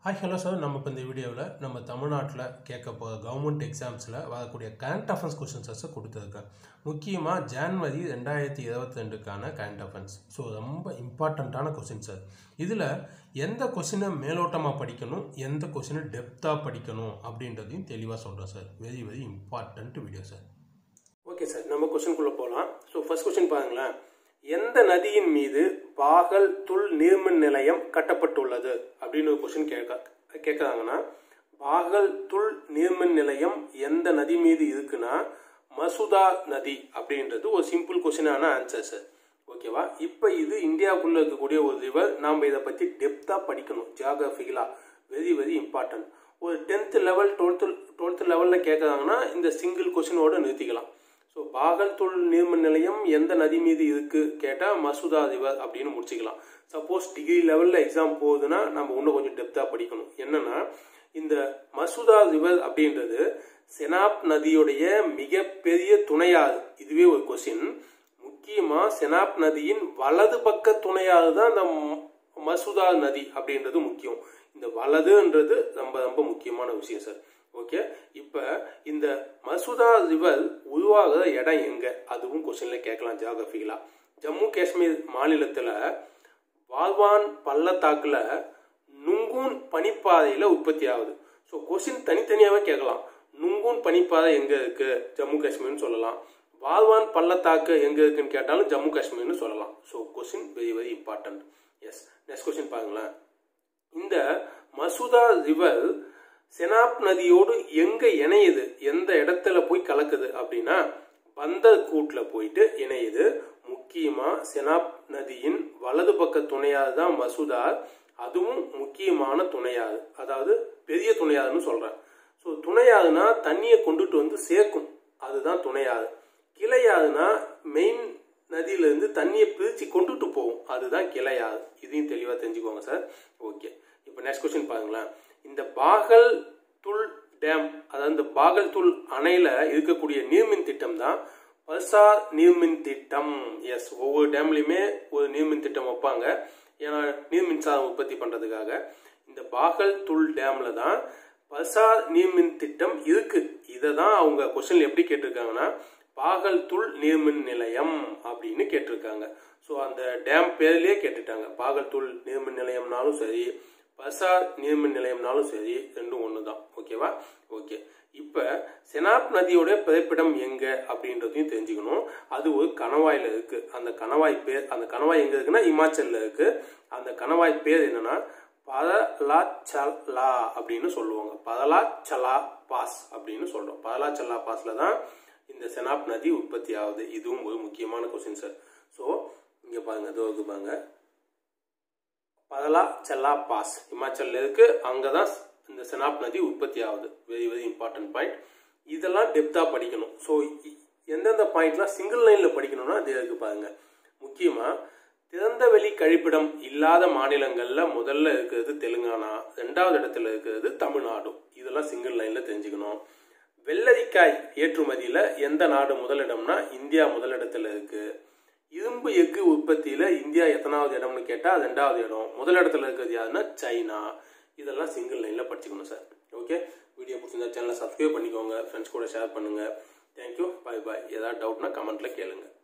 hi hello sir நம்ம இப்போ இந்த வீடியோவில் நம்ம தமிழ்நாட்டில் கேட்க போகிற கவர்மெண்ட் எக்ஸாம்ஸில் வரக்கூடிய கரண்ட் அஃபேர்ஸ் கொஷின்ஸை கொடுத்துருக்கேன் முக்கியமாக ஜான்வரி ரெண்டாயிரத்தி இருபத்தி ரெண்டுக்கான கரண்ட் அஃபேர்ஸ் ஸோ ரொம்ப இம்பார்ட்டண்ட்டான கொஷின் சார் இதில் எந்த கொஷினை மேலோட்டமாக படிக்கணும் எந்த கொஷினை டெப்த்தாக படிக்கணும் அப்படின்றதையும் தெளிவாக சொல்கிறேன் sir very very important video sir okay sir நம்ம கொஷினுக்குள்ளே போகலாம் ஸோ ஃபர்ஸ்ட் கொஷின் பாருங்களேன் எந்த நதியின் மீது பாகல் துள் நீர்மின் நிலையம் கட்டப்பட்டுள்ளது அப்படின்னு ஒரு கொஷின் கேட்க கேட்குறாங்கன்னா பாகல் துள் நீர்மின் நிலையம் எந்த நதி மீது இருக்குன்னா மசுதா நதி அப்படின்றது ஒரு சிம்பிள் கொஷினான ஆன்சர் சார் ஓகேவா இப்போ இது இந்தியாவுக்குள்ளே இருக்கக்கூடிய ஒரு ரிவர் நாம் இதை பற்றி டெப்த்தாக படிக்கணும் ஜியாகிரபிக்கலாக வெரி வெரி இம்பார்ட்டன்ட் ஒரு டென்த்து லெவல் டுவெல்த்து டுவெல்த்து லெவலில் கேட்குறாங்கன்னா இந்த சிங்கிள் கொஷினோட நிறுத்திக்கலாம் ஸோ பாகல்துள் நீர்மின் நிலையம் எந்த நதி மீது இருக்கு கேட்டால் மசூதா ரிவர் அப்படின்னு முடிச்சுக்கலாம் சப்போஸ் டிகிரி லெவலில் எக்ஸாம் போகுதுன்னா நம்ம இன்னும் கொஞ்சம் டெப்த்தாக படிக்கணும் என்னன்னா இந்த மசூதா ரிவர் அப்படின்றது செனாப் நதியுடைய மிகப்பெரிய துணையாறு இதுவே ஒரு கொஸ்டின் முக்கியமாக செனாப் நதியின் வலது பக்க துணையாறு தான் இந்த மசூதா நதி அப்படின்றது முக்கியம் இந்த வலதுன்றது ரொம்ப ரொம்ப முக்கியமான விஷயம் சார் ஓகே இப்போ இந்த மசூதா ரிவர் உருவாகிற இடம் எங்கே அதுவும் கொஸ்டினில் கேட்கலாம் ஜியாகிரபிக்கலாக ஜம்மு காஷ்மீர் மாநிலத்தில் வால்வான் பள்ளத்தாக்கில் நுங்கூன் பனிப்பாதையில் உற்பத்தி ஆகுது ஸோ கொஸ்டின் தனித்தனியாகவே கேட்கலாம் நுங்கூன் பனிப்பாதை எங்கே இருக்குது ஜம்மு காஷ்மீர்னு சொல்லலாம் வால்வான் பள்ளத்தாக்கு எங்கே இருக்குன்னு கேட்டாலும் ஜம்மு காஷ்மீர்னு சொல்லலாம் so question very very important yes next question பாருங்களேன் இந்த மசூதா ரிவர் செனாப் நதியோடு எங்க இணையுது எந்த இடத்துல போய் கலக்குது அப்படின்னா பந்தர் கூட்ல போயிட்டு இணையுது முக்கியமா செனாப் நதியின் வலது பக்க துணையாது தான் மசூதார் அதுவும் முக்கியமான துணையாது அதாவது பெரிய துணையாதுன்னு சொல்றேன் ஸோ துணையாதுன்னா தண்ணியை கொண்டுட்டு வந்து சேர்க்கும் அதுதான் துணையாது கிளையாதுன்னா மெயின் நதியிலிருந்து தண்ணியை பிரித்து கொண்டுட்டு போகும் அதுதான் கிளையாது இதையும் தெளிவாக தெரிஞ்சுக்கோங்க சார் ஓகே இப்போ நெக்ஸ்ட் கொஸ்டின் பாருங்களேன் இந்த பாகல் துள் டேம் அதாவது இந்த பாகல் துள் அணையில் இருக்கக்கூடிய நீர்மின் திட்டம் தான் பல்சார் நீர்மின் திட்டம் எஸ் ஒவ்வொரு டேம்லையுமே ஒரு நீர்மின் திட்டம் வைப்பாங்க ஏன்னா நீர் மின்சாரம் உற்பத்தி பண்ணுறதுக்காக இந்த பாகல் துள் டேமில் தான் பல்சார் நீர்மின் திட்டம் இருக்கு இதை தான் அவங்க கொஸ்டின் எப்படி கேட்டிருக்காங்கன்னா பாகல் துள் நீர்மின் நிலையம் அப்படின்னு கேட்டிருக்காங்க ஸோ அந்த டேம் பேர்லேயே கேட்டுட்டாங்க பாகல் துள் நீர்மின் நிலையம்னாலும் சரி பசார் நீர்மின் நிலையம்னாலும் சரி ரெண்டும் ஒன்று தான் ஓகேவா ஓகே இப்போ செனாப் நதியோட பிறப்பிடம் எங்க அப்படின்றதையும் தெரிஞ்சுக்கணும் அது ஒரு கணவாயில் இருக்கு அந்த கணவாய் பேர் அந்த கணவாய் எங்க இருக்குன்னா இமாச்சல்ல இருக்கு அந்த கணவாய் பேர் என்னன்னா பதலா சலா அப்படின்னு சொல்லுவாங்க பதலா சலா பாஸ் அப்படின்னு சொல்றோம் பதலா சல்லா பாஸ்ல தான் இந்த செனாப் நதி உற்பத்தி ஆகுது இதுவும் ஒரு முக்கியமான கொஸ்டின் சார் ஸோ இங்கே பாருங்க இதோ இருக்கு பாருங்க பதலா செல்லா பாஸ் இமாச்சல்ல இருக்கு அங்கே தான் இந்த செனாப் நதி உற்பத்தி ஆகுது வெரி வெரி இம்பார்ட்டன்ட் பாயிண்ட் இதெல்லாம் டெப்த்தாக படிக்கணும் ஸோ எந்தெந்த பாயிண்ட்லாம் சிங்கிள் லைனில் படிக்கணும்னா அது இருக்கு பாருங்க முக்கியமாக திறந்த வெளி கழிப்பிடம் இல்லாத மாநிலங்களில் முதல்ல இருக்கிறது தெலுங்கானா ரெண்டாவது இடத்துல இருக்கிறது தமிழ்நாடு இதெல்லாம் சிங்கிள் லைனில் தெரிஞ்சுக்கணும் வெள்ளரிக்காய் ஏற்றுமதியில் எந்த நாடு முதலிடம்னா இந்தியா முதலிடத்துல இருக்கு இரும்பு எஃகு உற்பத்தியில் இந்தியா எத்தனாவது இடம்னு கேட்டால் ரெண்டாவது இடம் முதல் இடத்துல இருக்கிறது யாருன்னா சைனா இதெல்லாம் சிங்கிள் லைனில் படிச்சுக்கணும் சார் ஓகே வீடியோ பிடிச்சிருந்தா சேனலை சப்ஸ்கிரைப் பண்ணிக்கோங்க ஃப்ரெண்ட்ஸ் கூட ஷேர் பண்ணுங்கள் தேங்க்யூ பாய் பாய் ஏதாவது டவுட்னா கமெண்ட்டில் கேளுங்கள்